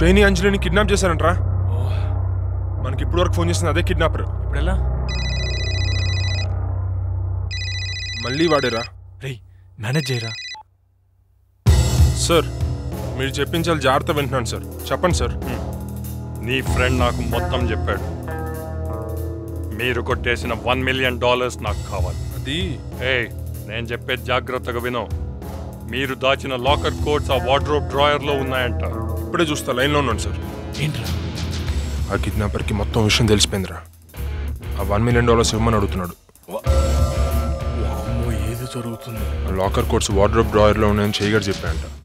శ్రేణి అంజలిని కిడ్నాప్ చేశారంట్రా మనకి ఇప్పుడు వరకు ఫోన్ చేసింది అదే కిడ్నాపర్ ఇప్పుడు ఎలా మళ్ళీ వాడేరా రేయ్ మేనేజ్ చేయరా సార్ మీరు చెప్పించాలి జాగ్రత్త వింటున్నాను సార్ చెప్పండి సార్ నీ ఫ్రెండ్ నాకు మొత్తం చెప్పాడు మీరు కొట్టేసిన వన్ మిలియన్ డాలర్స్ నాకు కావాలి అది ఏ నేను చెప్పేది జాగ్రత్తగా విను మీరు దాచిన లాకర్ కోడ్స్ ఆ వార్డ్రోబ్ డ్రాయర్లో ఉన్నాయంట ఇప్పుడే చూస్తా లైన్లో ఉన్నాను సార్ ఏంట్రా ఆ కిడ్నాపర్కి మొత్తం విషయం తెలిసిపోయిందిరా ఆ వన్ మిలియన్ డాలర్స్ ఇవ్వమని అడుగుతున్నాడు అమ్మో ఏది జరుగుతుంది ఆ లాకర్ కోడ్స్ వార్డ్రోబ్ డ్రాయర్లో ఉన్నాయని చేయగారు చెప్పాయంట